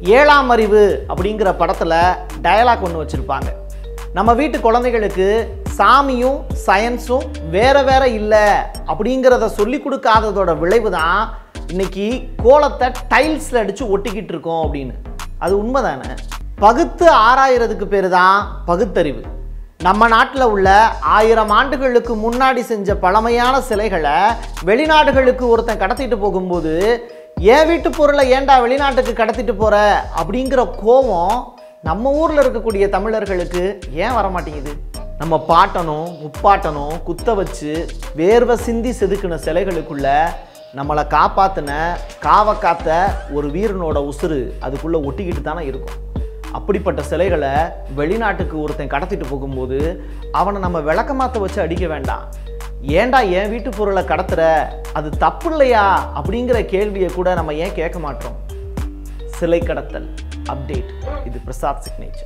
ஏழாம் அறிவு அப்படிங்கிற படத்தில் டயலாக் ஒன்று வச்சுருப்பாங்க நம்ம வீட்டு குழந்தைகளுக்கு சாமியும் சயின்ஸும் வேற வேற இல்லை அப்படிங்கிறத சொல்லி கொடுக்காததோட விளைவு தான் இன்னைக்கு கோலத்தை டைல்ஸில் அடித்து ஒட்டிக்கிட்டு இருக்கோம் அப்படின்னு அது உண்மைதானே பகுத்து ஆராயிறதுக்கு பேர் தான் பகுத்தறிவு நம்ம நாட்டில் உள்ள ஆயிரம் ஆண்டுகளுக்கு முன்னாடி செஞ்ச பழமையான சிலைகளை வெளிநாடுகளுக்கு ஒருத்தன் கடத்திட்டு போகும்போது என் வீட்டு பொருளை ஏன்டா வெளிநாட்டுக்கு கடத்திட்டு போற அப்படிங்கிற கோவம் நம்ம ஊரில் இருக்கக்கூடிய தமிழர்களுக்கு ஏன் வர மாட்டேங்குது நம்ம பாட்டனும் முப்பாட்டனும் குத்த வச்சு வேர்வை சிந்தி செதுக்கின சிலைகளுக்குள்ள நம்மளை காப்பாத்தின காவ காத்த ஒரு வீரனோட உசுறு அதுக்குள்ளே ஒட்டிக்கிட்டு தானே இருக்கும் அப்படிப்பட்ட சிலைகளை வெளிநாட்டுக்கு ஒருத்தன் கடத்திட்டு போகும்போது அவனை நம்ம விளக்கமாத்த வச்சு அடிக்க வேண்டாம் ஏன்டா என் வீட்டு பொருளை கடத்துற அது தப்பு இல்லையா அப்படிங்கிற கேள்வியை கூட நம்ம ஏன் கேட்க மாட்டோம் சிலை கடத்தல் அப்டேட் இது பிரசாத் சிக்னேச்சர்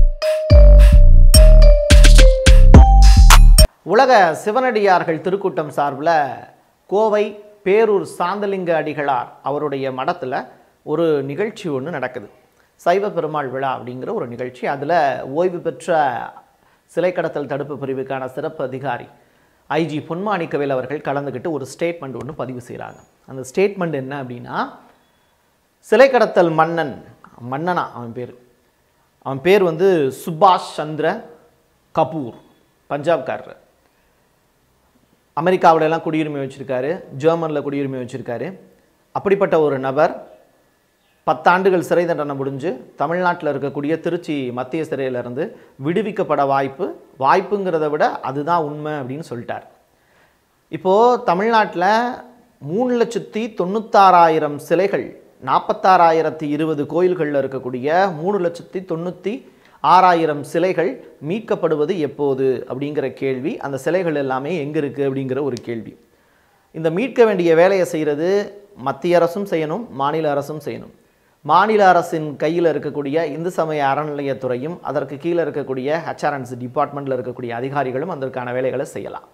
உலக சிவனடியார்கள் திருக்கூட்டம் சார்பில் கோவை பேரூர் சாந்தலிங்க அடிகளார் அவருடைய மடத்தில் ஒரு நிகழ்ச்சி ஒன்று நடக்குது சைவ பெருமாள் விழா அப்படிங்கிற ஒரு நிகழ்ச்சி அதில் ஓய்வு பெற்ற சிலை கடத்தல் தடுப்பு பிரிவுக்கான சிறப்பு அதிகாரி ஐஜி பொன்மாணிக்கவேல் அவர்கள் கலந்துக்கிட்டு ஒரு ஸ்டேட்மெண்ட் ஒன்று பதிவு செய்கிறாங்க அந்த ஸ்டேட்மெண்ட் என்ன அப்படின்னா சிலை கடத்தல் மன்னன் மன்னனா அவன் பேர் அவன் பேர் வந்து சுபாஷ் சந்திர கபூர் பஞ்சாப்காரர் அமெரிக்காவுல எல்லாம் குடியுரிமை வச்சுருக்காரு ஜெர்மனில் குடியுரிமை வச்சுருக்காரு அப்படிப்பட்ட ஒரு நபர் பத்தாண்டுகள் சிறை தண்டனை முடிஞ்சு தமிழ்நாட்டில் இருக்கக்கூடிய திருச்சி மத்திய சிறையிலிருந்து விடுவிக்கப்பட வாய்ப்பு வாய்ப்புங்கிறத விட அதுதான் உண்மை அப்படின்னு சொல்லிட்டார் இப்போது தமிழ்நாட்டில் மூணு லட்சத்தி தொண்ணூத்தாறாயிரம் சிலைகள் நாற்பத்தாறாயிரத்தி இருபது கோயில்களில் இருக்கக்கூடிய மூணு லட்சத்தி தொண்ணூற்றி ஆறாயிரம் சிலைகள் மீட்கப்படுவது எப்போது அப்படிங்கிற கேள்வி அந்த சிலைகள் எல்லாமே எங்கே இருக்குது அப்படிங்கிற ஒரு கேள்வி இந்த மீட்க வேண்டிய வேலையை செய்கிறது மத்திய அரசும் செய்யணும் மாநில அரசும் செய்யணும் மாநில அரசின் கையில் இருக்கக்கூடிய இந்து சமய அறநிலையத்துறையும் அதற்கு கீழே இருக்கக்கூடிய ஹெச்ஆர்என்சி டிபார்ட்மெண்ட்டில் இருக்கக்கூடிய அதிகாரிகளும் அதற்கான வேலைகளை செய்யலாம்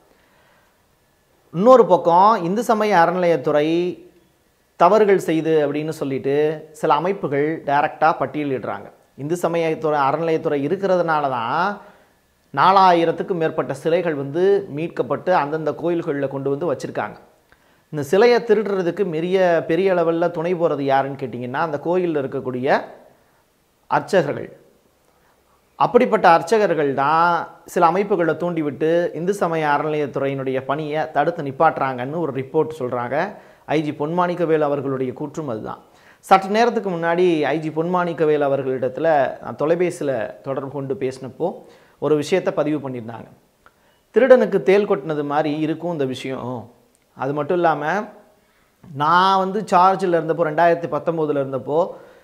இன்னொரு பக்கம் இந்து சமய அறநிலையத்துறை தவறுகள் செய்து அப்படின்னு சொல்லிட்டு சில அமைப்புகள் டைரக்டாக பட்டியலிடுறாங்க இந்து சமயத்துறை அறநிலையத்துறை இருக்கிறதுனால தான் நாலாயிரத்துக்கும் மேற்பட்ட சிலைகள் வந்து மீட்கப்பட்டு அந்தந்த கோயில்களில் கொண்டு வந்து வச்சுருக்காங்க இந்த சிலையை திருடுறதுக்கு பெரிய பெரிய அளவில் துணை போகிறது யாருன்னு கேட்டிங்கன்னா அந்த கோயிலில் இருக்கக்கூடிய அர்ச்சகர்கள் அப்படிப்பட்ட அர்ச்சகர்கள் தான் சில அமைப்புகளை தூண்டிவிட்டு இந்து சமய அறநிலையத்துறையினுடைய பணியை தடுத்து நிப்பாட்டுறாங்கன்னு ஒரு ரிப்போர்ட் சொல்கிறாங்க ஐஜி பொன்மாணிக்கவேல் அவர்களுடைய கூற்றும் அதுதான் சற்று நேரத்துக்கு முன்னாடி ஐஜி பொன்மாணிக்கவேல் அவர்களிடத்தில் நான் தொலைபேசியில் தொடர்பு கொண்டு பேசினப்போ ஒரு விஷயத்தை பதிவு பண்ணியிருந்தாங்க திருடனுக்கு தேல் கொட்டினது மாதிரி இருக்கும் இந்த விஷயம் அது மட்டும் இல்லாமல் நான் வந்து சார்ஜில் இருந்தப்போ ரெண்டாயிரத்தி பத்தொம்போதில் இருந்தப்போ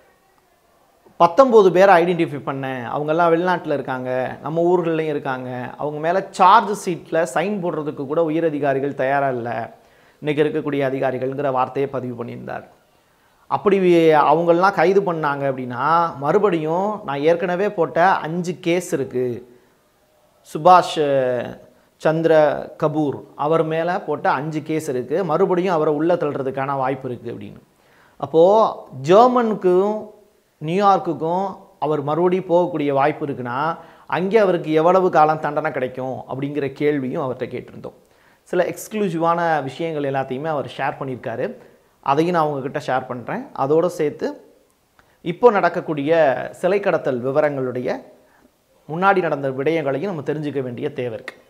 பத்தொம்போது பேரை ஐடென்டிஃபை பண்ணேன் அவங்கெல்லாம் வெளிநாட்டில் இருக்காங்க நம்ம ஊர்கள்லையும் இருக்காங்க அவங்க மேலே சார்ஜ் சீட்டில் சைன் போடுறதுக்கு கூட உயரதிகாரிகள் தயாராக இல்லை இன்றைக்கி இருக்கக்கூடிய அதிகாரிகள்ங்கிற வார்த்தையை பதிவு பண்ணியிருந்தார் அப்படி அவங்களெலாம் கைது பண்ணாங்க அப்படின்னா மறுபடியும் நான் ஏற்கனவே போட்ட அஞ்சு கேஸ் இருக்குது சுபாஷ் சந்திர கபூர் அவர் மேலே போட்ட அஞ்சு கேஸ் இருக்குது மறுபடியும் அவரை உள்ளே தள்ளுறதுக்கான வாய்ப்பு இருக்குது அப்படின்னு அப்போது ஜெர்மனுக்கும் நியூயார்க்குக்கும் அவர் மறுபடியும் போகக்கூடிய வாய்ப்பு இருக்குன்னா அங்கே அவருக்கு எவ்வளவு காலம் தண்டனை கிடைக்கும் அப்படிங்கிற கேள்வியும் அவர்கிட்ட கேட்டிருந்தோம் சில எக்ஸ்க்ளூசிவான விஷயங்கள் எல்லாத்தையுமே அவர் ஷேர் பண்ணியிருக்காரு அதையும் நான் உங்ககிட்ட ஷேர் பண்ணுறேன் அதோடு சேர்த்து இப்போ நடக்கக்கூடிய சிலை கடத்தல் விவரங்களுடைய முன்னாடி நடந்த விடயங்களையும் நம்ம தெரிஞ்சுக்க வேண்டிய தேவை இருக்குது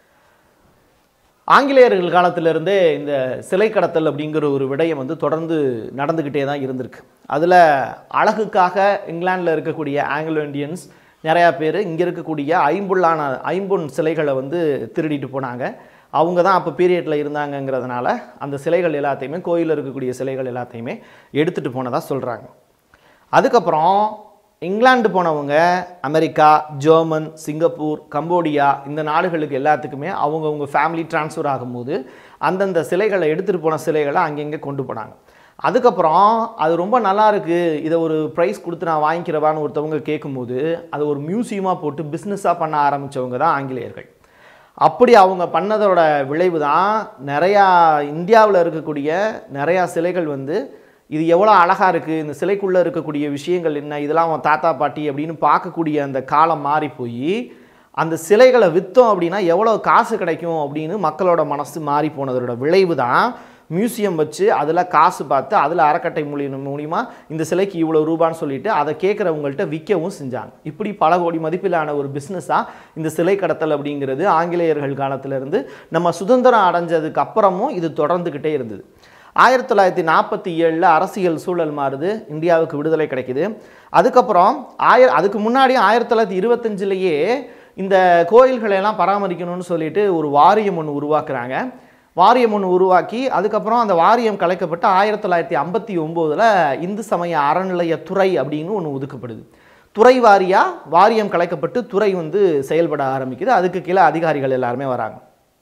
ஆங்கிலேயர்கள் காலத்திலிருந்தே இந்த சிலை கடத்தல் அப்படிங்கிற ஒரு விடயம் வந்து தொடர்ந்து நடந்துக்கிட்டே தான் இருந்திருக்கு அதில் அழகுக்காக இங்கிலாந்தில் இருக்கக்கூடிய ஆங்கிலோ இண்டியன்ஸ் நிறையா பேர் இங்கே இருக்கக்கூடிய ஐம்புள்ளான ஐம்பொன் சிலைகளை வந்து திருடிட்டு போனாங்க அவங்க தான் அப்போ பீரியடில் இருந்தாங்கங்கிறதுனால அந்த சிலைகள் எல்லாத்தையுமே கோயிலில் இருக்கக்கூடிய சிலைகள் எல்லாத்தையுமே எடுத்துகிட்டு போனதாக சொல்கிறாங்க அதுக்கப்புறம் இங்கிலாந்து போனவங்க அமெரிக்கா ஜெர்மன் சிங்கப்பூர் கம்போடியா இந்த நாடுகளுக்கு எல்லாத்துக்குமே அவங்கவுங்க ஃபேமிலி ட்ரான்ஸ்ஃபர் ஆகும்போது அந்தந்த சிலைகளை எடுத்துகிட்டு போன சிலைகளை அங்கங்கே கொண்டு போனாங்க அதுக்கப்புறம் அது ரொம்ப நல்லா இருக்குது இதை ஒரு ப்ரைஸ் கொடுத்து நான் வாங்கிக்கிறவான்னு ஒருத்தவங்க கேட்கும்போது அதை ஒரு மியூசியமாக போட்டு பிஸ்னஸாக பண்ண ஆரம்பித்தவங்க தான் ஆங்கிலேயர்கள் அப்படி அவங்க பண்ணதோட விளைவு தான் நிறையா இந்தியாவில் இருக்கக்கூடிய நிறையா சிலைகள் வந்து இது எவ்வளோ அழகாக இருக்குது இந்த சிலைக்குள்ளே இருக்கக்கூடிய விஷயங்கள் என்ன இதெல்லாம் அவன் தாத்தா பாட்டி அப்படின்னு பார்க்கக்கூடிய அந்த காலம் மாறி போய் அந்த சிலைகளை விற்றோம் அப்படின்னா எவ்வளோ காசு கிடைக்கும் அப்படின்னு மக்களோட மனசு மாறி போனதோட விளைவு தான் மியூசியம் வச்சு அதில் காசு பார்த்து அதில் அறக்கட்டை மூலியம் மூலிமா இந்த சிலைக்கு இவ்வளோ ரூபான்னு சொல்லிட்டு அதை கேட்குறவங்கள்ட்ட விற்கவும் செஞ்சாங்க இப்படி பல கோடி மதிப்பிலான ஒரு பிஸ்னஸாக இந்த சிலை கடத்தல் அப்படிங்கிறது ஆங்கிலேயர்கள் காலத்திலிருந்து நம்ம சுதந்திரம் அடைஞ்சதுக்கு அப்புறமும் இது தொடர்ந்துக்கிட்டே இருந்தது ஆயிரத்தி தொள்ளாயிரத்தி நாற்பத்தி ஏழில் அரசியல் சூழல் மாறுது இந்தியாவுக்கு விடுதலை கிடைக்குது அதுக்கப்புறம் ஆயிர அதுக்கு முன்னாடி ஆயிரத்தி தொள்ளாயிரத்தி இருபத்தஞ்சிலேயே இந்த கோயில்களை எல்லாம் பராமரிக்கணும்னு சொல்லிட்டு ஒரு வாரியம் ஒன்று உருவாக்குறாங்க வாரியம் ஒன்று உருவாக்கி அதுக்கப்புறம் அந்த வாரியம் கலைக்கப்பட்டு ஆயிரத்தி தொள்ளாயிரத்தி ஐம்பத்தி ஒம்போதில் இந்து சமய அறநிலையத்துறை அப்படின்னு ஒன்று ஒதுக்கப்படுது துறை வாரியாக வாரியம் கலைக்கப்பட்டு துறை வந்து செயல்பட ஆரம்பிக்குது அதுக்கு கீழே அதிகாரிகள் எல்லாருமே வராங்க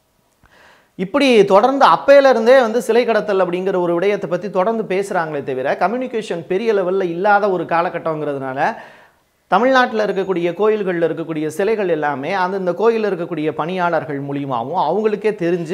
இப்படி தொடர்ந்து அப்பையில இருந்தே வந்து சிலை கடத்தல் அப்படிங்கிற ஒரு விடயத்தை பற்றி தொடர்ந்து பேசுகிறாங்களே தவிர கம்யூனிகேஷன் பெரிய லெவலில் இல்லாத ஒரு காலகட்டங்கிறதுனால தமிழ்நாட்டில் இருக்கக்கூடிய கோயில்களில் இருக்கக்கூடிய சிலைகள் எல்லாமே அந்தந்த கோயிலில் இருக்கக்கூடிய பணியாளர்கள் மூலியமாகவும் அவங்களுக்கே தெரிஞ்சு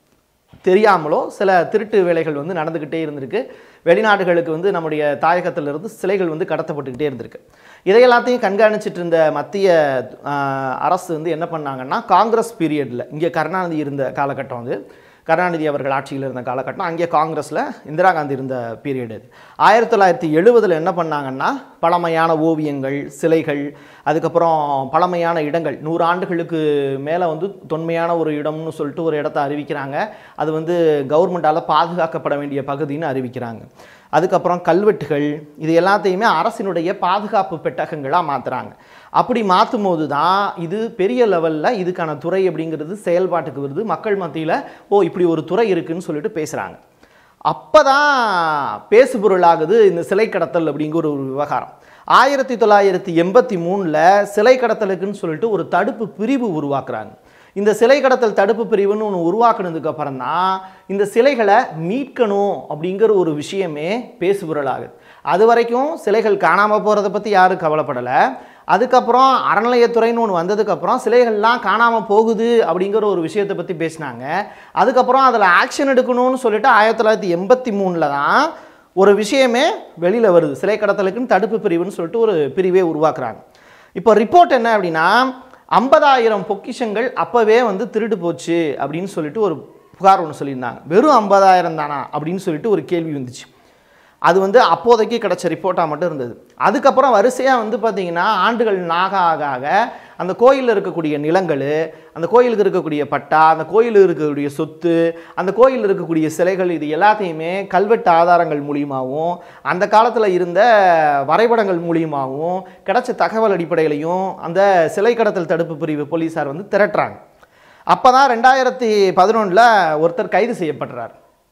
தெரியாமலோ சில திருட்டு வேலைகள் வந்து நடந்துக்கிட்டே இருந்திருக்கு வெளிநாடுகளுக்கு வந்து நம்முடைய தாயகத்திலிருந்து சிலைகள் வந்து கடத்தப்பட்டுக்கிட்டே இருந்திருக்கு இதை எல்லாத்தையும் கண்காணிச்சிட்டு இருந்த மத்திய ஆஹ், அரசு வந்து என்ன பண்ணாங்கன்னா காங்கிரஸ் பீரியடில் இங்கே கருணாநிதி இருந்த காலகட்டம் வந்து கருணாநிதி அவர்கள் ஆட்சியில் இருந்த காலகட்டம் அங்கே காங்கிரஸில் இந்திரா காந்தி இருந்த பீரியட் அது ஆயிரத்தி தொள்ளாயிரத்தி எழுபதில் என்ன பண்ணாங்கன்னா பழமையான ஓவியங்கள் சிலைகள் அதுக்கப்புறம் பழமையான இடங்கள் நூறு ஆண்டுகளுக்கு மேலே வந்து தொன்மையான ஒரு இடம்னு சொல்லிட்டு ஒரு இடத்த அறிவிக்கிறாங்க அது வந்து கவர்மெண்டால் பாதுகாக்கப்பட வேண்டிய பகுதின்னு அறிவிக்கிறாங்க அதுக்கப்புறம் கல்வெட்டுகள் இது எல்லாத்தையுமே அரசினுடைய பாதுகாப்பு பெட்டகங்களாக மாற்றுறாங்க அப்படி மாற்றும் போது தான் இது பெரிய லெவலில் இதுக்கான துறை அப்படிங்கிறது செயல்பாட்டுக்கு வருது மக்கள் மத்தியில் ஓ இப்படி ஒரு துறை இருக்குன்னு சொல்லிட்டு பேசுகிறாங்க அப்போ தான் பேசுபொருளாகுது இந்த சிலை கடத்தல் அப்படிங்கிற ஒரு விவகாரம் ஆயிரத்தி தொள்ளாயிரத்தி எண்பத்தி மூணில் சிலை கடத்தலுக்குன்னு சொல்லிட்டு ஒரு தடுப்பு பிரிவு உருவாக்குறாங்க இந்த சிலை கடத்தல் தடுப்பு பிரிவுன்னு ஒன்று உருவாக்குனதுக்கு அப்புறம் தான் இந்த சிலைகளை மீட்கணும் அப்படிங்கிற ஒரு விஷயமே பேசுபொருளாகுது அது வரைக்கும் சிலைகள் காணாமல் போகிறத பற்றி யாரும் கவலைப்படலை அதுக்கப்புறம் அறநிலையத்துறைன்னு ஒன்று வந்ததுக்கப்புறம் சிலைகள்லாம் காணாமல் போகுது அப்படிங்கிற ஒரு விஷயத்தை பற்றி பேசினாங்க அதுக்கப்புறம் அதில் ஆக்ஷன் எடுக்கணும்னு சொல்லிட்டு ஆயிரத்தி தொள்ளாயிரத்தி எண்பத்தி மூணில் தான் ஒரு விஷயமே வெளியில் வருது சிலை கடத்தலுக்குன்னு தடுப்பு பிரிவுன்னு சொல்லிட்டு ஒரு பிரிவே உருவாக்குறாங்க இப்போ ரிப்போர்ட் என்ன அப்படின்னா ஐம்பதாயிரம் பொக்கிஷங்கள் அப்போவே வந்து திருடு போச்சு அப்படின்னு சொல்லிட்டு ஒரு புகார் ஒன்று சொல்லியிருந்தாங்க வெறும் ஐம்பதாயிரம் தானா அப்படின்னு சொல்லிட்டு ஒரு கேள்வி வந்துச்சு அது வந்து அப்போதைக்கு கிடைச்ச ரிப்போர்ட்டாக மட்டும் இருந்தது அதுக்கப்புறம் வரிசையாக வந்து பார்த்திங்கன்னா ஆண்டுகள் நாக ஆக ஆக அந்த கோயிலில் இருக்கக்கூடிய நிலங்கள் அந்த கோயிலுக்கு இருக்கக்கூடிய பட்டா அந்த கோயிலில் இருக்கக்கூடிய சொத்து அந்த கோயிலில் இருக்கக்கூடிய சிலைகள் இது எல்லாத்தையுமே கல்வெட்டு ஆதாரங்கள் மூலியமாகவும் அந்த காலத்தில் இருந்த வரைபடங்கள் மூலியமாகவும் கிடைச்ச தகவல் அடிப்படையிலையும் அந்த சிலை கடத்தல் தடுப்பு பிரிவு போலீஸார் வந்து திரட்டுறாங்க அப்போ தான் ரெண்டாயிரத்தி பதினொன்றில் ஒருத்தர் கைது செய்யப்படுறார்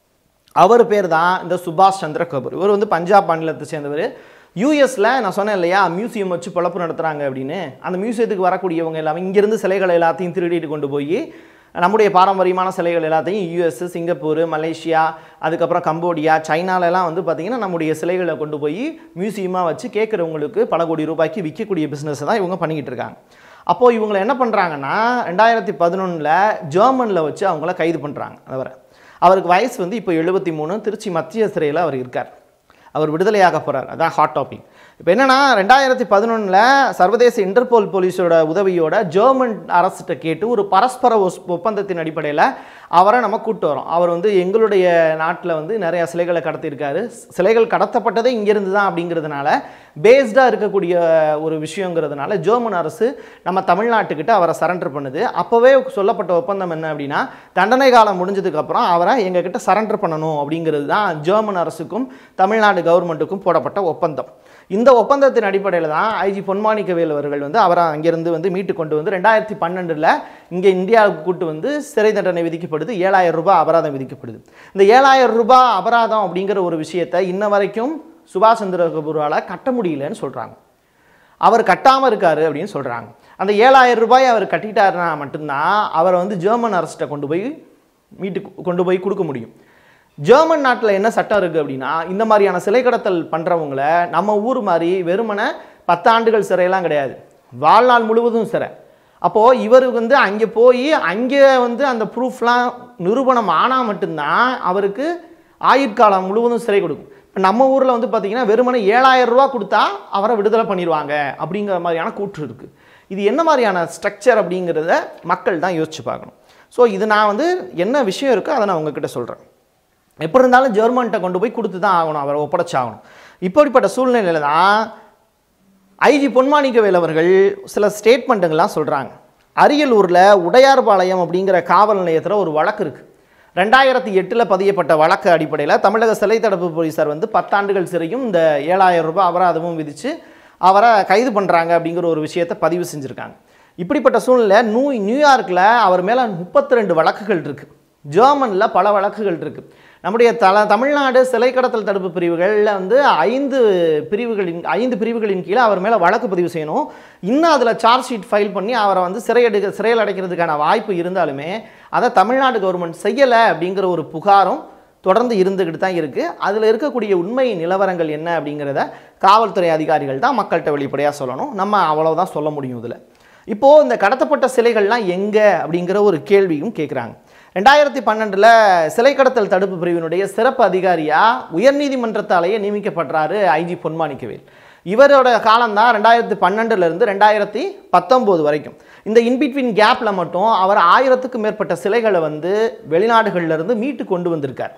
அவர் பேர் தான் இந்த சுபாஷ் சந்திர கபூர் இவர் வந்து பஞ்சாப் மாநிலத்தை சேர்ந்தவர் யூஎஸில் நான் சொன்னேன் இல்லையா மியூசியம் வச்சு பொழப்பு நடத்துகிறாங்க அப்படின்னு அந்த மியூசியத்துக்கு வரக்கூடியவங்க எல்லாமே இங்கேருந்து சிலைகள் எல்லாத்தையும் திருடிட்டு கொண்டு போய் நம்முடைய பாரம்பரியமான சிலைகள் எல்லாத்தையும் யூஎஸ் சிங்கப்பூர் மலேசியா அதுக்கப்புறம் கம்போடியா சைனாலெல்லாம் வந்து பார்த்திங்கன்னா நம்முடைய சிலைகளை கொண்டு போய் மியூசியமாக வச்சு கேட்குறவங்களுக்கு பல கோடி ரூபாய்க்கு விற்கக்கூடிய பிஸ்னஸ் தான் இவங்க பண்ணிக்கிட்டு இருக்காங்க அப்போது இவங்களை என்ன பண்ணுறாங்கன்னா ரெண்டாயிரத்தி பதினொன்றில் ஜெர்மனில் வச்சு அவங்கள கைது பண்ணுறாங்க அவரை அவருக்கு வயசு வந்து இப்போ எழுபத்தி மூணு திருச்சி மத்திய சிறையில் அவர் இருக்கார் அவர் விடுதலையாக போகிறார் அதான் ஹாட் டாபிக் இப்போ என்னன்னா ரெண்டாயிரத்தி பதினொன்றில் சர்வதேச இன்டர்போல் போலீஸோட உதவியோட ஜெர்மன் அரசிட்ட கேட்டு ஒரு பரஸ்பர ஒஸ்- ஒப்பந்தத்தின் அடிப்படையில் அவரை நம்ம கூப்பிட்டு வரோம் அவர் வந்து எங்களுடைய நாட்டில் வந்து நிறைய சிலைகளை கடத்தியிருக்காரு சிலைகள் கடத்தப்பட்டதே இங்கேருந்து தான் அப்படிங்கிறதுனால பேஸ்டாக இருக்கக்கூடிய ஒரு விஷயங்கிறதுனால ஜெர்மன் அரசு நம்ம தமிழ்நாட்டுக்கிட்ட அவரை சரண்டர் பண்ணுது அப்போவே சொல்லப்பட்ட ஒப்பந்தம் என்ன அப்படின்னா தண்டனை காலம் முடிஞ்சதுக்கப்புறம் அவரை எங்ககிட்ட சரண்டர் பண்ணணும் அப்படிங்கிறது தான் ஜெர்மன் அரசுக்கும் தமிழ்நாடு கவர்மெண்ட்டுக்கும் போடப்பட்ட ஒப்பந்தம் இந்த ஒப்பந்தத்தின் அடிப்படையில் தான் ஐஜி பொன்மாணிக்கவேல் அவர்கள் வந்து அவரை அங்கிருந்து வந்து மீட்டு கொண்டு வந்து ரெண்டாயிரத்தி பன்னெண்டில் இங்கே இந்தியாவுக்கு கூட்டு வந்து சிறை தண்டனை விதிக்கப்படுது ஏழாயிரம் ரூபாய் அபராதம் விதிக்கப்படுது இந்த ஏழாயிரம் ரூபாய் அபராதம் அப்படிங்கிற ஒரு விஷயத்தை இன்ன வரைக்கும் சுபாஷ் சந்திர கபூரால் கட்ட முடியலன்னு சொல்கிறாங்க அவர் கட்டாமல் இருக்காரு அப்படின்னு சொல்கிறாங்க அந்த ஏழாயிரம் ரூபாய் அவர் கட்டிட்டாருன்னா மட்டும்தான் அவரை வந்து ஜெர்மன் அரசிட்ட கொண்டு போய் மீட்டு கொண்டு போய் கொடுக்க முடியும் ஜெர்மன் நாட்டில் என்ன சட்டம் இருக்குது அப்படின்னா இந்த மாதிரியான சிலை கடத்தல் பண்ணுறவங்கள நம்ம ஊர் மாதிரி வெறுமனே பத்து ஆண்டுகள் சிறையெல்லாம் கிடையாது வாழ்நாள் முழுவதும் சிறை அப்போது இவர் வந்து அங்கே போய் அங்கே வந்து அந்த ப்ரூஃப்லாம் நிரூபணம் ஆனால் மட்டும்தான் அவருக்கு ஆயுட்காலம் முழுவதும் சிறை கொடுக்கும் நம்ம ஊரில் வந்து பார்த்தீங்கன்னா வெறுமனே ஏழாயிரம் ரூபா கொடுத்தா அவரை விடுதலை பண்ணிடுவாங்க அப்படிங்கிற மாதிரியான கூற்று இருக்குது இது என்ன மாதிரியான ஸ்ட்ரக்சர் அப்படிங்கிறத மக்கள் தான் யோசிச்சு பார்க்கணும் ஸோ இது நான் வந்து என்ன விஷயம் இருக்கோ அதை நான் உங்ககிட்ட சொல்கிறேன் எப்படி இருந்தாலும் ஜெர்மன்கிட்ட கொண்டு போய் கொடுத்து தான் ஆகணும் அவரை ஒப்படைச்சாகணும் இப்படிப்பட்ட சூழ்நிலையில் தான் ஐஜி பொன்மாணிக்கவேல் அவர்கள் சில ஸ்டேட்மெண்ட்டுங்கள்லாம் சொல்கிறாங்க அரியலூரில் உடையார்பாளையம் அப்படிங்கிற காவல் நிலையத்தில் ஒரு வழக்கு இருக்குது ரெண்டாயிரத்தி எட்டில் பதியப்பட்ட வழக்கு அடிப்படையில் தமிழக சிலை தடுப்பு போலீஸார் வந்து பத்தாண்டுகள் சிறையும் இந்த ஏழாயிரம் ரூபாய் அபராதமும் விதித்து அவரை கைது பண்ணுறாங்க அப்படிங்கிற ஒரு விஷயத்தை பதிவு செஞ்சுருக்காங்க இப்படிப்பட்ட சூழ்நிலை நியூ நியூயார்க்கில் அவர் மேலே முப்பத்தி ரெண்டு வழக்குகள் இருக்குது ஜெர்மனில் பல வழக்குகள் இருக்குது நம்முடைய தல தமிழ்நாடு சிலை கடத்தல் தடுப்பு பிரிவுகளில் வந்து ஐந்து பிரிவுகளின் ஐந்து பிரிவுகளின் கீழே அவர் மேலே வழக்கு பதிவு செய்யணும் இன்னும் அதில் சார்ஜ் ஷீட் ஃபைல் பண்ணி அவரை வந்து சிறையெடுக்க சிறையில் அடைக்கிறதுக்கான வாய்ப்பு இருந்தாலுமே அதை தமிழ்நாடு கவர்மெண்ட் செய்யலை அப்படிங்கிற ஒரு புகாரும் தொடர்ந்து இருந்துக்கிட்டு தான் இருக்குது அதில் இருக்கக்கூடிய உண்மை நிலவரங்கள் என்ன அப்படிங்கிறத காவல்துறை அதிகாரிகள் தான் மக்கள்கிட்ட வெளிப்படையாக சொல்லணும் நம்ம அவ்வளவுதான் சொல்ல முடியும் இதில் இப்போது இந்த கடத்தப்பட்ட சிலைகள்லாம் எங்கே அப்படிங்கிற ஒரு கேள்வியும் கேட்குறாங்க ரெண்டாயிரத்தி பன்னெண்டில் சிலை கடத்தல் தடுப்பு பிரிவினுடைய சிறப்பு அதிகாரியாக உயர்நீதிமன்றத்தாலேயே நியமிக்கப்படுறாரு ஐஜி பொன்மாணிக்கவேல் இவரோட காலம்தான் ரெண்டாயிரத்தி பன்னெண்டுலேருந்து ரெண்டாயிரத்தி பத்தொம்போது வரைக்கும் இந்த இன்பிட்வீன் கேப்பில் மட்டும் அவர் ஆயிரத்துக்கும் மேற்பட்ட சிலைகளை வந்து வெளிநாடுகள்ல இருந்து மீட்டு கொண்டு வந்திருக்கார்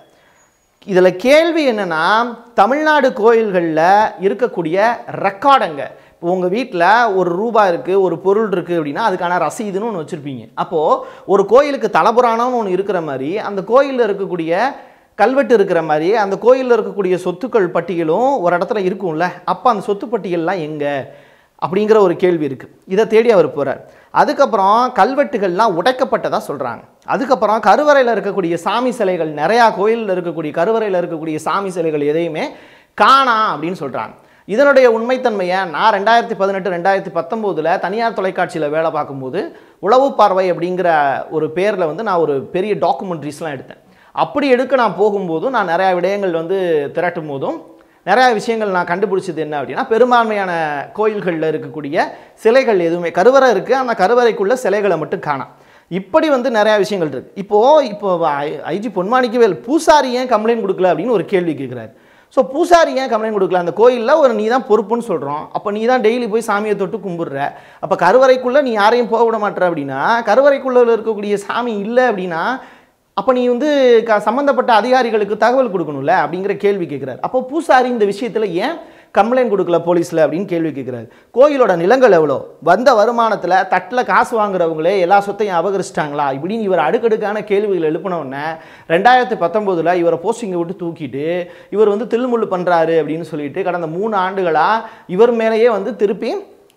இதில் கேள்வி என்னன்னா தமிழ்நாடு கோயில்களில் இருக்கக்கூடிய ரெக்கார்டுங்க இப்போ உங்கள் வீட்டில் ஒரு ரூபா இருக்குது ஒரு பொருள் இருக்குது அப்படின்னா அதுக்கான ரசீதுன்னு ஒன்று வச்சுருப்பீங்க அப்போது ஒரு கோயிலுக்கு தலபுராணம்னு ஒன்று இருக்கிற மாதிரி அந்த கோயிலில் இருக்கக்கூடிய கல்வெட்டு இருக்கிற மாதிரி அந்த கோயிலில் இருக்கக்கூடிய சொத்துக்கள் பட்டியலும் ஒரு இடத்துல இருக்கும்ல அப்போ அந்த சொத்து பட்டியல்லாம் எங்கே அப்படிங்கிற ஒரு கேள்வி இருக்குது இதை தேடி அவர் போகிறார் அதுக்கப்புறம் கல்வெட்டுகள்லாம் உடைக்கப்பட்டதாக சொல்கிறாங்க அதுக்கப்புறம் கருவறையில் இருக்கக்கூடிய சாமி சிலைகள் நிறையா கோயிலில் இருக்கக்கூடிய கருவறையில் இருக்கக்கூடிய சாமி சிலைகள் எதையுமே காணா அப்படின்னு சொல்கிறாங்க இதனுடைய உண்மைத்தன்மையை நான் ரெண்டாயிரத்தி பதினெட்டு ரெண்டாயிரத்தி பத்தொம்போதில் தனியார் தொலைக்காட்சியில் வேலை பார்க்கும்போது உளவு பார்வை அப்படிங்கிற ஒரு பேரில் வந்து நான் ஒரு பெரிய டாக்குமெண்ட்ரிஸ்லாம் எடுத்தேன் அப்படி எடுக்க நான் போகும்போதும் நான் நிறையா விடயங்கள் வந்து திரட்டும் போதும் நிறையா விஷயங்கள் நான் கண்டுபிடிச்சது என்ன அப்படின்னா பெரும்பான்மையான கோயில்களில் இருக்கக்கூடிய சிலைகள் எதுவுமே கருவறை இருக்குது அந்த கருவறைக்குள்ள சிலைகளை மட்டும் காணாம் இப்படி வந்து நிறையா விஷயங்கள் இருக்குது இப்போது இப்போ ஐ- ஐஜி பொன்மாணிக்கவேல் பூசாரி ஏன் கம்ப்ளைண்ட் கொடுக்கல அப்படின்னு ஒரு கேள்வி கேட்குறாரு ஸோ பூசாரி ஏன் கம்ப்ளைண்ட் கொடுக்கல அந்த கோயிலில் ஒரு நீ தான் பொறுப்புன்னு சொல்கிறோம் அப்போ நீ தான் டெய்லி போய் சாமியை தொட்டு கும்பிடுற அப்போ கருவறைக்குள்ளே நீ யாரையும் போக விட மாட்டேற அப்படின்னா கருவறைக்குள்ளே இருக்கக்கூடிய சாமி இல்லை அப்படின்னா அப்போ நீ வந்து க சம்மந்தப்பட்ட அதிகாரிகளுக்கு தகவல் கொடுக்கணும்ல அப்படிங்கிற கேள்வி கேட்குறாரு அப்போ பூசாரி இந்த விஷயத்தில் ஏன் கம்ப்ளைண்ட் கொடுக்கல போலீஸில் அப்படின்னு கேள்வி கேட்குறாரு கோயிலோட நிலங்கள் எவ்வளோ வந்த வருமானத்தில் தட்டில் காசு வாங்குறவங்களே எல்லா சொத்தையும் அபகரிச்சிட்டாங்களா இப்படின்னு இவர் அடுக்கடுக்கான கேள்விகள் எழுப்பின உடனே ரெண்டாயிரத்தி பத்தொம்போதில் இவரை போஸ்டிங்கை விட்டு தூக்கிட்டு இவர் வந்து தில்லுமுள்ளு பண்ணுறாரு அப்படின்னு சொல்லிட்டு கடந்த மூணு ஆண்டுகளாக இவர் மேலேயே வந்து திருப்பி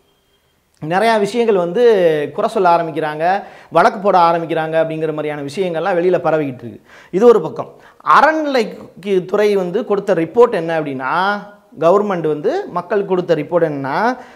நிறையா விஷயங்கள் வந்து குறை சொல்ல ஆரம்பிக்கிறாங்க வழக்கு போட ஆரம்பிக்கிறாங்க அப்படிங்கிற மாதிரியான விஷயங்கள்லாம் வெளியில் பரவிக்கிட்டு இருக்கு இது ஒரு பக்கம் அறநிலைக்கு துறை வந்து கொடுத்த ரிப்போர்ட் என்ன அப்படின்னா கவர்மெண்ட் வந்து மக்கள் கொடுத்த ரிப்போர்ட் என்னன்னா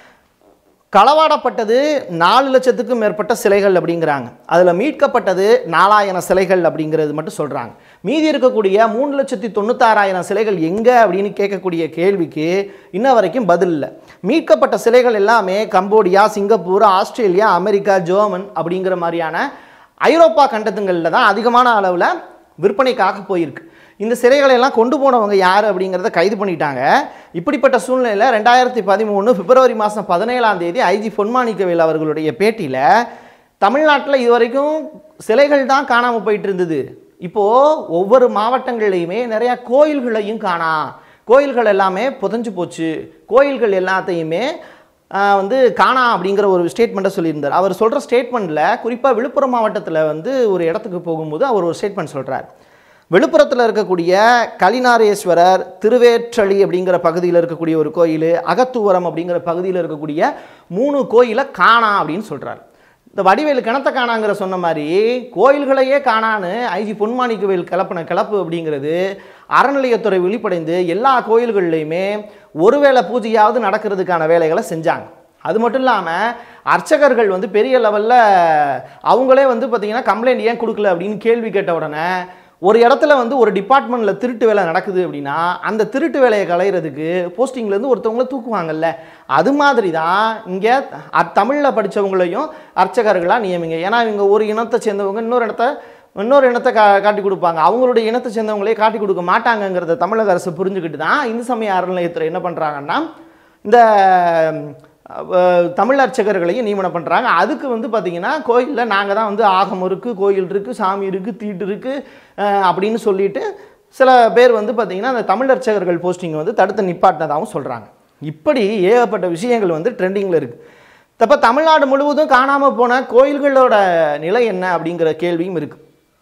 களவாடப்பட்டது நாலு லட்சத்துக்கும் மேற்பட்ட சிலைகள் அப்படிங்கிறாங்க அதில் மீட்கப்பட்டது நாலாயிரம் சிலைகள் அப்படிங்கிறது மட்டும் சொல்கிறாங்க மீதி இருக்கக்கூடிய மூணு லட்சத்தி தொண்ணூத்தாறாயிரம் சிலைகள் எங்கே அப்படின்னு கேட்கக்கூடிய கேள்விக்கு இன்ன வரைக்கும் பதில் இல்லை மீட்கப்பட்ட சிலைகள் எல்லாமே Cambodia Singapore Australia America German அப்படிங்கிற மாதிரியான ஐரோப்பா கண்டத்துங்களில் தான் அதிகமான அளவில் விற்பனைக்காக போயிருக்கு இந்த சிலைகளை எல்லாம் கொண்டு போனவங்க யார் அப்படிங்கிறத கைது பண்ணிட்டாங்க இப்படிப்பட்ட சூழ்நிலையில் ரெண்டாயிரத்தி பதிமூணு பிப்ரவரி மாதம் பதினேழாம் தேதி ஐஜி பொன்மாணிக்கவேல் அவர்களுடைய பேட்டியில் தமிழ்நாட்டில் இதுவரைக்கும் சிலைகள் தான் காணாமல் போயிட்டு இருந்தது இப்போது ஒவ்வொரு மாவட்டங்கள்லையுமே நிறையா கோயில்களையும் காணா கோயில்கள் எல்லாமே புதஞ்சு போச்சு கோயில்கள் எல்லாத்தையுமே ஆஹ், வந்து காணா அப்படிங்கிற ஒரு ஸ்டேட்மெண்ட்டை சொல்லியிருந்தார் அவர் சொல்கிற ஸ்டேட்மெண்ட்டில் குறிப்பாக விழுப்புரம் மாவட்டத்தில் வந்து ஒரு இடத்துக்கு போகும்போது அவர் ஒரு ஸ்டேட்மெண்ட் சொல்கிறார் விழுப்புரத்தில் இருக்கக்கூடிய கலினாரேஸ்வரர் திருவேற்றளி அப்படிங்கிற பகுதியில் இருக்கக்கூடிய ஒரு கோயில் அகத்தூவரம் அப்படிங்கிற பகுதியில் இருக்கக்கூடிய மூணு கோயிலை காணா அப்படின்னு சொல்கிறார் இந்த வடிவேலு கிணத்த காணாங்கிற சொன்ன மாதிரி கோயில்களையே காணான்னு ஐஜி பொன்மாணிக்கவேல் கிளப்பின கிளப்பு அப்படிங்கிறது அறநிலையத்துறை வெளிப்படைந்து எல்லா கோயில்கள்லையுமே ஒருவேளை பூஜையாவது நடக்கிறதுக்கான வேலைகளை செஞ்சாங்க அது மட்டும் இல்லாமல் அர்ச்சகர்கள் வந்து பெரிய லெவலில் அவங்களே வந்து பார்த்திங்கன்னா கம்ப்ளைண்ட் ஏன் கொடுக்கல அப்படின்னு கேள்வி கேட்ட உடனே ஒரு இடத்துல வந்து ஒரு டிபார்ட்மெண்ட்டில் திருட்டு வேலை நடக்குது அப்படின்னா அந்த திருட்டு வேலையை களையிறதுக்கு போஸ்டிங்லேருந்து ஒருத்தவங்கள தூக்குவாங்கல்ல அது மாதிரி தான் இங்கே தமிழில் படித்தவங்களையும் அர்ச்சகர்களாக நியமிங்க ஏன்னா இவங்க ஒரு இனத்தை சேர்ந்தவங்க இன்னொரு இடத்த இன்னொரு இனத்தை கா காட்டி கொடுப்பாங்க அவங்களுடைய இனத்தை சேர்ந்தவங்களே காட்டி கொடுக்க மாட்டாங்கங்கிறத தமிழக அரசு புரிஞ்சுக்கிட்டு தான் இந்து சமய அறநிலையத்துறை என்ன பண்ணுறாங்கன்னா இந்த அஹ், தமிழ் அர்ச்சகர்களையும் நியமனம் பண்ணுறாங்க அதுக்கு வந்து பார்த்திங்கன்னா கோயிலில் நாங்கள் தான் வந்து ஆகம் இருக்குது கோயில் இருக்குது சாமி இருக்குது தீட்டு இருக்குது அப்படின்னு சொல்லிட்டு சில பேர் வந்து பார்த்திங்கன்னா அந்த தமிழ் அர்ச்சகர்கள் போஸ்டிங்கை வந்து தடுத்து நிப்பாட்டினதாகவும் சொல்கிறாங்க இப்படி ஏகப்பட்ட விஷயங்கள் வந்து ட்ரெண்டிங்கில் இருக்குது தப்ப தமிழ்நாடு முழுவதும் காணாமல் போன கோயில்களோட நிலை என்ன அப்படிங்கிற கேள்வியும் இருக்குது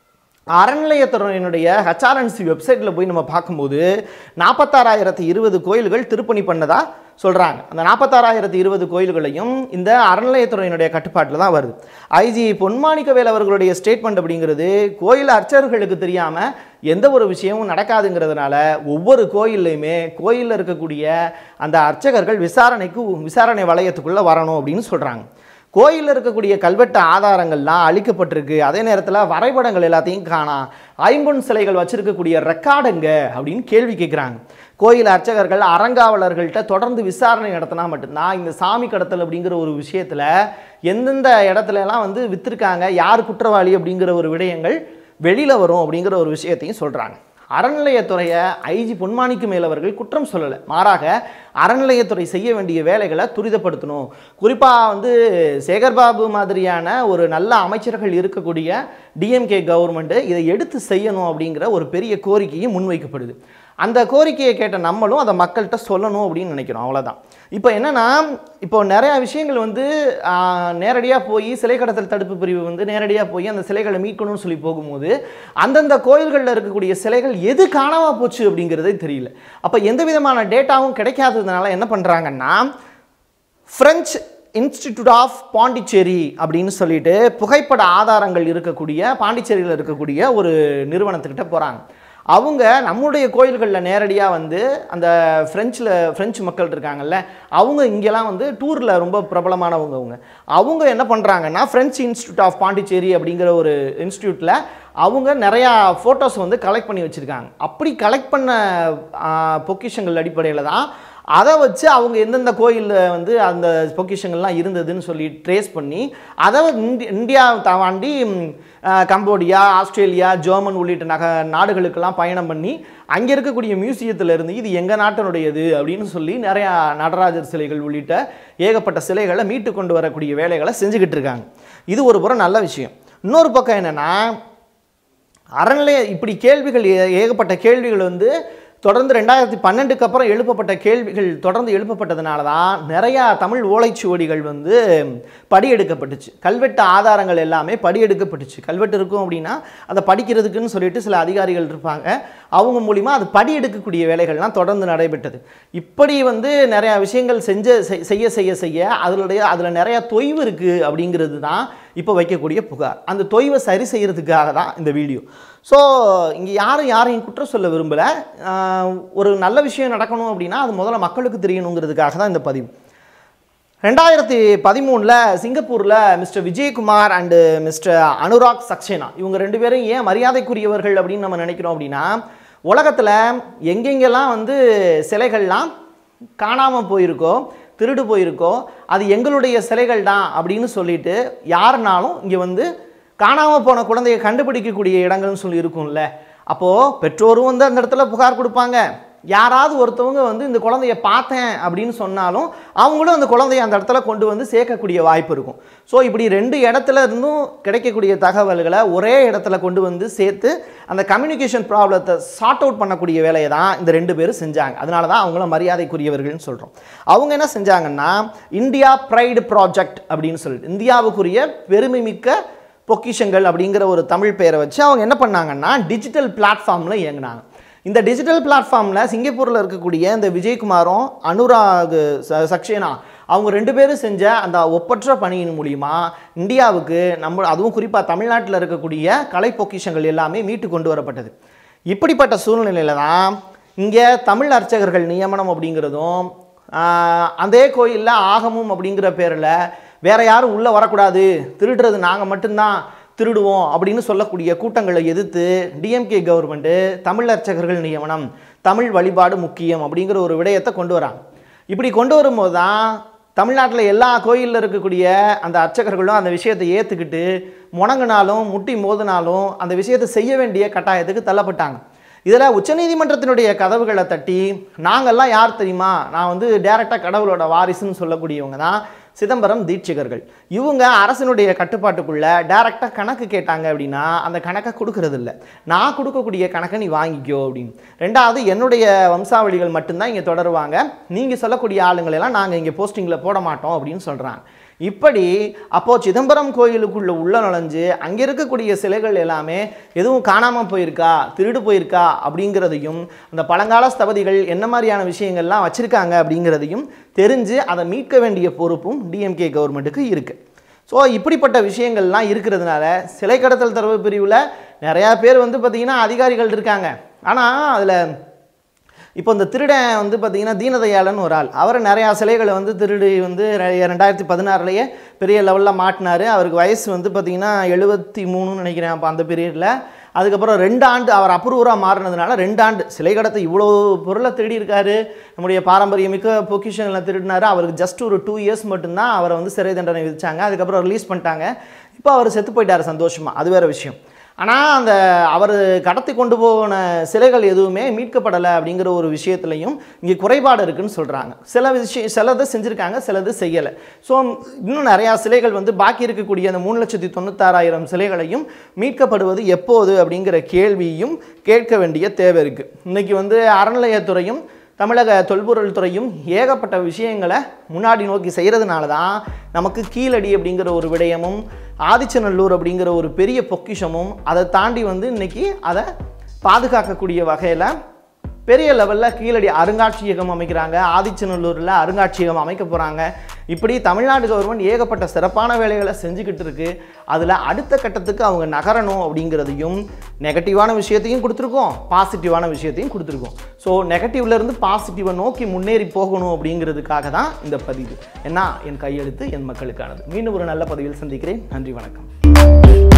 அறநிலையத்துறையினுடைய ஹச்ஆர்என்சி வெப்சைட்டில் போய் நம்ம பார்க்கும்போது நாற்பத்தாறாயிரத்து இருபது கோயில்கள் திருப்பணி பண்ணதா சொல்கிறாங்க அந்த நாற்பத்தாறாயிரத்து இருபது கோயில்களையும் இந்த அறநிலையத்துறையினுடைய கட்டுப்பாட்டில் தான் வருது ஐஜி பொன்மாணிக்கவேல் அவர்களுடைய ஸ்டேட்மெண்ட் அப்படிங்கிறது கோயில் அர்ச்சகர்களுக்கு தெரியாமல் எந்த ஒரு விஷயமும் நடக்காதுங்கிறதுனால ஒவ்வொரு கோயில்லையுமே கோயிலில் இருக்கக்கூடிய அந்த அர்ச்சகர்கள் விசாரணைக்கு விசாரணை வளையத்துக்குள்ளே வரணும் அப்படின்னு சொல்கிறாங்க கோயிலில் இருக்கக்கூடிய கல்வெட்டு ஆதாரங்கள்லாம் அழிக்கப்பட்டிருக்கு அதே நேரத்தில் வரைபடங்கள் எல்லாத்தையும் காணாம் ஐம்பொன் சிலைகள் வச்சிருக்கக்கூடிய ரெக்கார்டுங்க அப்படின்னு கேள்வி கேட்குறாங்க கோயில் அர்ச்சகர்கள் அறங்காவலர்கள்ட்ட தொடர்ந்து விசாரணை நடத்தினா மட்டும்தான் இந்த சாமி கடத்தல் அப்படிங்கிற ஒரு விஷயத்தில் எந்தெந்த இடத்துல எல்லாம் வந்து வித்திருக்காங்க யார் குற்றவாளி அப்படிங்கிற ஒரு விடயங்கள் வெளியில் வரும் அப்படிங்கிற ஒரு விஷயத்தையும் சொல்கிறாங்க அறநிலையத்துறையை ஐஜி பொன்மாணிக்கு மேல் அவர்கள் குற்றம் சொல்லலை மாறாக அறநிலையத்துறை செய்ய வேண்டிய வேலைகளை துரிதப்படுத்தணும் குறிப்பாக வந்து சேகர்பாபு மாதிரியான ஒரு நல்ல அமைச்சர்கள் இருக்கக்கூடிய டிஎம்கே கவர்மெண்ட்டு இதை எடுத்து செய்யணும் அப்படிங்கிற ஒரு பெரிய கோரிக்கையும் முன்வைக்கப்படுது அந்த கோரிக்கையை கேட்ட நம்மளும் அதை மக்கள்கிட்ட சொல்லணும் அப்படின்னு நினைக்கிறோம் அவ்வளோதான் இப்போ என்னென்னா இப்போ நிறையா விஷயங்கள் வந்து நேரடியாக போய் சிலை கடத்தல் தடுப்பு பிரிவு வந்து நேரடியாக போய் அந்த சிலைகளை மீட்கணும்னு சொல்லி போகும்போது அந்தந்த கோயில்களில் இருக்கக்கூடிய சிலைகள் எது காணாமல் போச்சு அப்படிங்கிறதே தெரியல அப்போ எந்த விதமான டேட்டாவும் கிடைக்காததுனால என்ன பண்ணுறாங்கன்னா ஃப்ரெஞ்ச் இன்ஸ்டிடியூட் ஆஃப் பாண்டிச்சேரி அப்படின்னு சொல்லிட்டு புகைப்பட ஆதாரங்கள் இருக்கக்கூடிய பாண்டிச்சேரியில் இருக்கக்கூடிய ஒரு நிறுவனத்துக்கிட்ட போகிறாங்க அவங்க நம்முடைய கோயில்களில் நேரடியாக வந்து அந்த ஃப்ரெஞ்சில் ஃப்ரெஞ்சு மக்கள் இருக்காங்கல்ல அவங்க இங்கெல்லாம் வந்து டூரில் ரொம்ப பிரபலமானவங்க அவங்க அவங்க என்ன பண்ணுறாங்கன்னா ஃப்ரெஞ்ச் இன்ஸ்டியூட் ஆஃப் பாண்டிச்சேரி அப்படிங்கிற ஒரு இன்ஸ்டியூட்டில் அவங்க நிறையா ஃபோட்டோஸ் வந்து கலெக்ட் பண்ணி வச்சுருக்காங்க அப்படி கலெக்ட் பண்ண ஆ, பொக்கிஷங்கள் அடிப்படையில் தான் அதை வச்சு அவங்க எந்தெந்த கோயிலில் வந்து அந்த பொக்கிஷங்கள்லாம் இருந்ததுன்னு சொல்லி ட்ரேஸ் பண்ணி அதை இந்தி இந்தியா தாண்டி ம், அஹ், கம்போடியா ஆஸ்திரேலியா ஜெர்மன் உள்ளிட்ட நக நாடுகளுக்கெல்லாம் பயணம் பண்ணி அங்கே இருக்கக்கூடிய மியூசியத்தில் இருந்து இது எங்கள் நாட்டினுடையது அப்படின்னு சொல்லி நிறையா நடராஜர் சிலைகள் உள்ளிட்ட ஏகப்பட்ட சிலைகளை மீட்டு கொண்டு வரக்கூடிய வேலைகளை செஞ்சுக்கிட்டு இருக்காங்க இது ஒரு புறம் நல்ல விஷயம் இன்னொரு பக்கம் என்னென்னா அறநிலைய இப்படி கேள்விகள் ஏ- ஏகப்பட்ட கேள்விகள் வந்து தொடர்ந்து ரெண்டாயிரத்தி பன்னெண்டுக்கு அப்புறம் எழுப்பப்பட்ட கேள்விகள் தொடர்ந்து எழுப்பப்பட்டதுனால தான் நிறையா தமிழ் ஓலைச்சுவடிகள் வந்து படியெடுக்கப்பட்டுச்சு கல்வெட்டு ஆதாரங்கள் எல்லாமே படியெடுக்கப்பட்டுச்சு கல்வெட்டு இருக்கும் அப்படின்னா அதை படிக்கிறதுக்குன்னு சொல்லிட்டு சில அதிகாரிகள் இருப்பாங்க அவங்க மூலிமா அது படியெடுக்கக்கூடிய வேலைகள்லாம் தொடர்ந்து நடைபெற்றது இப்படி வந்து நிறையா விஷயங்கள் செஞ்ச செய்- செய்ய செய்ய செய்ய அதனுடைய அதில் நிறையா தொய்வு இருக்குது அப்படிங்கிறது தான் இப்போ வைக்கக்கூடிய புகார் அந்த தொய்வை சரி செய்யறதுக்காக தான் இந்த வீடியோ ஸோ இங்கே யாரும் யாரையும் குற்றம் சொல்ல விரும்பலை ஒரு நல்ல விஷயம் நடக்கணும் அப்படின்னா அது முதல்ல மக்களுக்கு தெரியணுங்கிறதுக்காக தான் இந்த பதிவு ரெண்டாயிரத்தி பதிமூணில் சிங்கப்பூரில் Mister Vijayakumar and Mister Anurag Saxena இவங்க ரெண்டு பேரும் ஏன் மரியாதைக்குரியவர்கள் அப்படின்னு நம்ம நினைக்கிறோம் அப்படின்னா உலகத்தில் எங்கெங்கெல்லாம் வந்து சிலைகள்லாம் காணாமல் போயிருக்கோ திருடு போயிருக்கோ அது எங்களுடைய சிலைகள் தான் அப்படின்னு சொல்லிட்டு யாருனாலும் இங்கே வந்து காணாமல் போன குழந்தையை கண்டுபிடிக்கக்கூடிய இடங்கள்னு சொல்லி இருக்கும்ல அப்போது பெற்றோரும் வந்து அந்த இடத்துல புகார் கொடுப்பாங்க யாராவது ஒருத்தவங்க வந்து இந்த குழந்தைய பார்த்தேன் அப்படின்னு சொன்னாலும் அவங்களும் அந்த குழந்தைய அந்த இடத்துல கொண்டு வந்து சேர்க்கக்கூடிய வாய்ப்பு இருக்கும் ஸோ இப்படி ரெண்டு இடத்துல இருந்தும் கிடைக்கக்கூடிய தகவல்களை ஒரே இடத்துல கொண்டு வந்து சேர்த்து அந்த கம்யூனிகேஷன் ப்ராப்ளத்தை சார்ட் அவுட் பண்ணக்கூடிய வேலையை தான் இந்த ரெண்டு பேரும் செஞ்சாங்க அதனால தான் அவங்கள மரியாதைக்குரியவர்கள்னு சொல்கிறோம் அவங்க என்ன செஞ்சாங்கன்னா இந்தியா ப்ரைடு ப்ராஜெக்ட் அப்படின்னு சொல்லிட்டு இந்தியாவுக்குரிய பெருமைமிக்க பொக்கிஷங்கள் அப்படிங்கிற ஒரு தமிழ் பெயரை வச்சு அவங்க என்ன பண்ணாங்கன்னா டிஜிட்டல் பிளாட்ஃபார்மில் இயங்குனாங்க இந்த டிஜிட்டல் பிளாட்ஃபார்மில் சிங்கப்பூரில் இருக்கக்கூடிய இந்த விஜயகுமாரும் அனுராக் ச- சக்சேனா அவங்க ரெண்டு பேரும் செஞ்ச அந்த ஒப்பற்ற பணியின் மூலிமா இந்தியாவுக்கு நம்ம அதுவும் குறிப்பாக தமிழ்நாட்டில் இருக்கக்கூடிய கலை பொக்கிஷங்கள் எல்லாமே மீட்டு கொண்டு வரப்பட்டது இப்படிப்பட்ட சூழ்நிலையில் தான் இங்கே தமிழ் அர்ச்சகர்கள் நியமனம் அப்படிங்கிறதும் ஆஹ், அதே கோயிலில் ஆகமும் அப்படிங்கிற பேரில் வேற யாரும் உள்ளே வரக்கூடாது திருடுறது நாங்கள் மட்டும்தான் திருடுவோம் அப்படின்னு சொல்லக்கூடிய கூட்டங்களை எதிர்த்து டிஎம்கே கவர்மெண்ட்டு தமிழ் அர்ச்சகர்கள் நியமனம் தமிழ் வழிபாடு முக்கியம் அப்படிங்கிற ஒரு விடயத்தை கொண்டு வராங்க இப்படி கொண்டு வரும்போது தான் தமிழ்நாட்டில் எல்லா கோயிலில் இருக்கக்கூடிய அந்த அர்ச்சகர்களும் அந்த விஷயத்தை ஏற்றுக்கிட்டு முணங்கினாலும் முட்டி மோதினாலும் அந்த விஷயத்தை செய்ய வேண்டிய கட்டாயத்துக்கு தள்ளப்பட்டாங்க இதில் உச்சநீதிமன்றத்தினுடைய கதவுகளை தட்டி நாங்கள்லாம் யார் தெரியுமா நான் வந்து டேரெக்டாக கடவுளோட வாரிசுன்னு சொல்லக்கூடியவங்க தான் சிதம்பரம் தீட்சிகர்கள் இவங்க அரசினுடைய கட்டுப்பாட்டுக்குள்ள டைரெக்டாக கணக்கு கேட்டாங்க அப்படின்னா அந்த கணக்கை கொடுக்கறது இல்ல நான் கொடுக்கக்கூடிய கணக்கை நீ வாங்கிக்கோ அப்படின்னு ரெண்டாவது என்னுடைய வம்சாவளிகள் மட்டும்தான் இங்கே தொடருவாங்க நீங்கள் சொல்லக்கூடிய ஆளுங்களெல்லாம் நாங்கள் இங்கே போஸ்டிங்கில் போட மாட்டோம் அப்படின்னு சொல்கிறாங்க இப்படி அப்போ சிதம்பரம் கோயிலுக்குள்ள உள்ள நுழைஞ்சு அங்கே இருக்கக்கூடிய சிலைகள் எல்லாமே எதுவும் காணாமல் போயிருக்கா திருடு போயிருக்கா அப்படிங்கிறதையும் அந்த பழங்கால ஸ்தபதிகள் என்ன மாதிரியான விஷயங்கள்லாம் வச்சுருக்காங்க அப்படிங்கிறதையும் தெரிஞ்சு அதை மீட்க வேண்டிய பொறுப்பும் டிஎம்கே கவர்மெண்ட்டுக்கு இருக்குது ஸோ இப்படிப்பட்ட விஷயங்கள்லாம் இருக்கிறதுனால சிலை கடத்தல் தரவு பிரிவில் நிறையா பேர் வந்து பார்த்திங்கன்னா அதிகாரிகள் இருக்காங்க ஆனால் அதில் இப்போ இந்த திருடன் வந்து பார்த்தீங்கன்னா தீனதயாளன் ஒரு ஆள் அவர் நிறையா சிலைகளை வந்து திருடி வந்து ரெ- ரெண்டாயிரத்தி பதினாறுலேயே பெரிய லெவலில் மாட்டினார் அவருக்கு வயசு வந்து பார்த்தீங்கன்னா எழுபத்தி மூணுன்னு நினைக்கிறேன் அப்போ அந்த பீரியடில் அதுக்கப்புறம் ரெண்டு ஆண்டு அவர் அப்ரூவராக மாறினதுனால ரெண்டு ஆண்டு சிலை கடத்த இவ்வளோ பொருளை திருடி இருக்காரு நம்முடைய பாரம்பரியமிக்க பொக்கிஷங்களை திருடினாரு அவருக்கு ஜஸ்ட் ஒரு டூ இயர்ஸ் மட்டும்தான் அவரை வந்து சிறை தண்டனை விதிச்சாங்க அதுக்கப்புறம் ரிலீஸ் பண்ணிட்டாங்க இப்போ அவர் செத்து போயிட்டார் சந்தோஷமாக அது வேறு விஷயம் ஆனால் அந்த அவர் கடத்தி கொண்டு போன சிலைகள் எதுவுமே மீட்கப்படலை அப்படிங்கிற ஒரு விஷயத்துலையும் இங்கே குறைபாடு இருக்குன்னு சொல்கிறாங்க சில விஷயம் சிலது செஞ்சுருக்காங்க சிலது செய்யலை ஸோ இன்னும் நிறையா சிலைகள் வந்து பாக்கி இருக்கக்கூடிய அந்த மூணு லட்சத்தி தொண்ணூத்தாறாயிரம் சிலைகளையும் மீட்கப்படுவது எப்போது அப்படிங்கிற கேள்வியும் கேட்க வேண்டிய தேவை இருக்குது இன்றைக்கி வந்து அறநிலையத்துறையும் தமிழக தொல்பொருள் துறையும் ஏகப்பட்ட விஷயங்களை முன்னாடி நோக்கி செய்கிறதுனால தான் நமக்கு கீழடி அப்படிங்கிற ஒரு விடயமும் ஆதிச்சநல்லூர் அப்படிங்கிற ஒரு பெரிய பொக்கிஷமும் அதை தாண்டி வந்து இன்னைக்கு அதை பாதுகாக்கக்கூடிய வகையில் பெரிய லெவலில் கீழடி அருங்காட்சியகம் அமைக்கிறாங்க ஆதிச்சநல்லூரில் அருங்காட்சியகம் அமைக்க போகிறாங்க இப்படி தமிழ்நாடு கவர்மெண்ட் ஏகப்பட்ட சிறப்பான வேலைகளை செஞ்சுக்கிட்டு இருக்கு அதில் அடுத்த கட்டத்துக்கு அவங்க நகரணும் அப்படிங்கிறதையும் நெகட்டிவான விஷயத்தையும் கொடுத்துருக்கோம் பாசிட்டிவான விஷயத்தையும் கொடுத்துருக்கோம் ஸோ நெகட்டிவ்லேருந்து பாசிட்டிவை நோக்கி முன்னேறி போகணும் அப்படிங்கிறதுக்காக தான் இந்த பதிவு என்ன என் கையெழுத்து என் மக்களுக்கானது மீண்டும் ஒரு நல்ல பதிவில் சந்திக்கிறேன் நன்றி வணக்கம்